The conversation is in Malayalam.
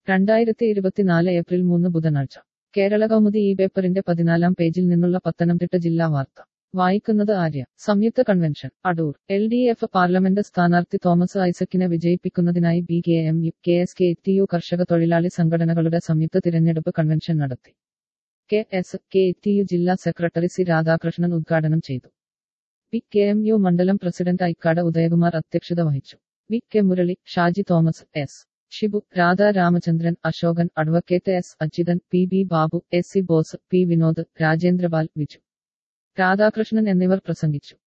രണ്ടായിരത്തി ഇരുപത്തിനാല് ഏപ്രിൽ മൂന്ന് ബുധനാഴ്ച കേരള കൗമുദി ഈ പേപ്പറിന്റെ പതിനാലാം പേജിൽ നിന്നുള്ള പത്തനംതിട്ട ജില്ലാ വാർത്ത വായിക്കുന്നത് ആര്യ സംയുക്ത convention Adoor L D F parliament സ്ഥാനാർത്ഥി തോമസ് ഐസക്കിനെ വിജയിപ്പിക്കുന്നതിനായി B K M U K S K T U കർഷക തൊഴിലാളി സംഘടനകളുടെ സംയുക്ത തിരഞ്ഞെടുപ്പ് കൺവെൻഷൻ നടത്തി K S K T U ജില്ലാ സെക്രട്ടറി സി രാധാകൃഷ്ണൻ ഉദ്ഘാടനം ചെയ്തു പി കെ എം യു മണ്ഡലം പ്രസിഡന്റ് ഐക്കാട് ഉദയകുമാർ അധ്യക്ഷത വഹിച്ചു V K Murali Shaji Thomas S Shibu Radha Ramachandran Ashokan advocate S Ajithan P B Babu S C boss P Vinod Rajendrapal Viju Radhakrishnan എന്നിവർ പ്രസംഗിച്ചു